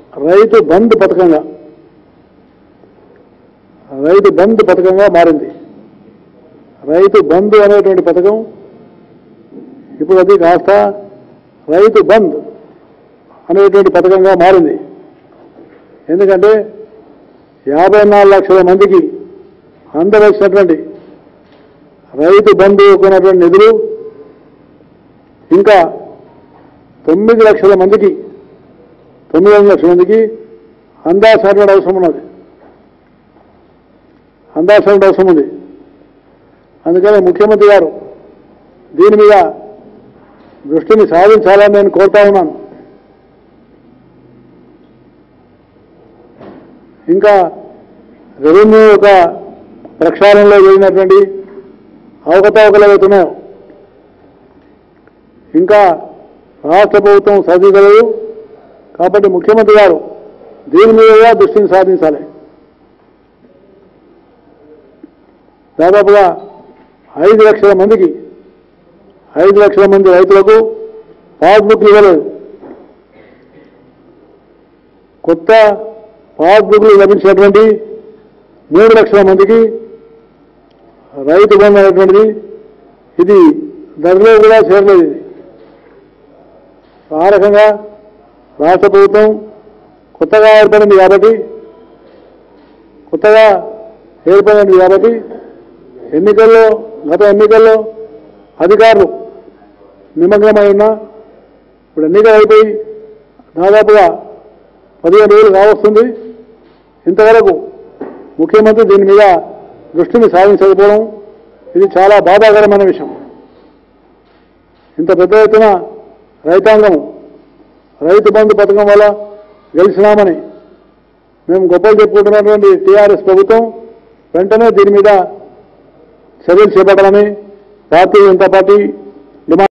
రైతు బంద్ పథకంగా రైతు బంద్ పథకంగా మారింది రైతు బంధు అనేటువంటి పథకం ఇప్పుడు అది కాస్త రైతు బంద్ అనేటువంటి పథకంగా మారింది ఎందుకంటే యాభై నాలుగు లక్షల మందికి అందవలసినటువంటి రైతు బంధు కొన్నటువంటి నిధులు ఇంకా తొమ్మిది లక్షల మందికి తొమ్మిది వందల లక్షల మందికి అందాల్సినటువంటి అవసరం ఉన్నది అందాల్సినటువంటి అవసరం ఉంది అందుకని ముఖ్యమంత్రి గారు దీని మీద దృష్టిని సాధించాలని నేను కోరుతా ఉన్నాను ఇంకా రెవెన్యూ ఒక ప్రక్షాళనలో జరిగినటువంటి అవకతవకలు అవుతున్నాయో ఇంకా రాష్ట్ర ప్రభుత్వం సాధించలేదు కాబట్టి ముఖ్యమంత్రి గారు దీని మీద కూడా దృష్టిని సాధించాలి దాదాపుగా ఐదు లక్షల మందికి ఐదు లక్షల మంది రైతులకు పాస్బుక్లు ఇవ్వలేదు కొత్త పాస్బుక్లు లభించినటువంటి మూడు లక్షల మందికి రైతు బంధు అనేటువంటిది ఇది ధరలో కూడా చేరలేదు ఇది ఆ రకంగా రాష్ట్ర ప్రభుత్వం కొత్తగా ఏర్పడింది కాబట్టి కొత్తగా ఏర్పడింది కాబట్టి ఎన్నికల్లో గత ఎన్నికల్లో అధికారులు నిమగ్నమై ఉన్నా ఇప్పుడు ఎన్నికలు అయిపోయి దాదాపుగా పదిహేను రోజులు కావస్తుంది ఇంతవరకు ముఖ్యమంత్రి దీని మీద దృష్టిని సాధించకపోవడం ఇది చాలా బాధాకరమైన విషయం ఇంత పెద్ద ఎత్తున రైతాంగం రైతు బంధు పథకం వల్ల గెలిచినామని మేము గొప్పలు చెప్పుకుంటున్నటువంటి టీఆర్ఎస్ ప్రభుత్వం వెంటనే దీని మీద చర్యలు చేపట్టాలని భారతీయ జనతా పార్టీ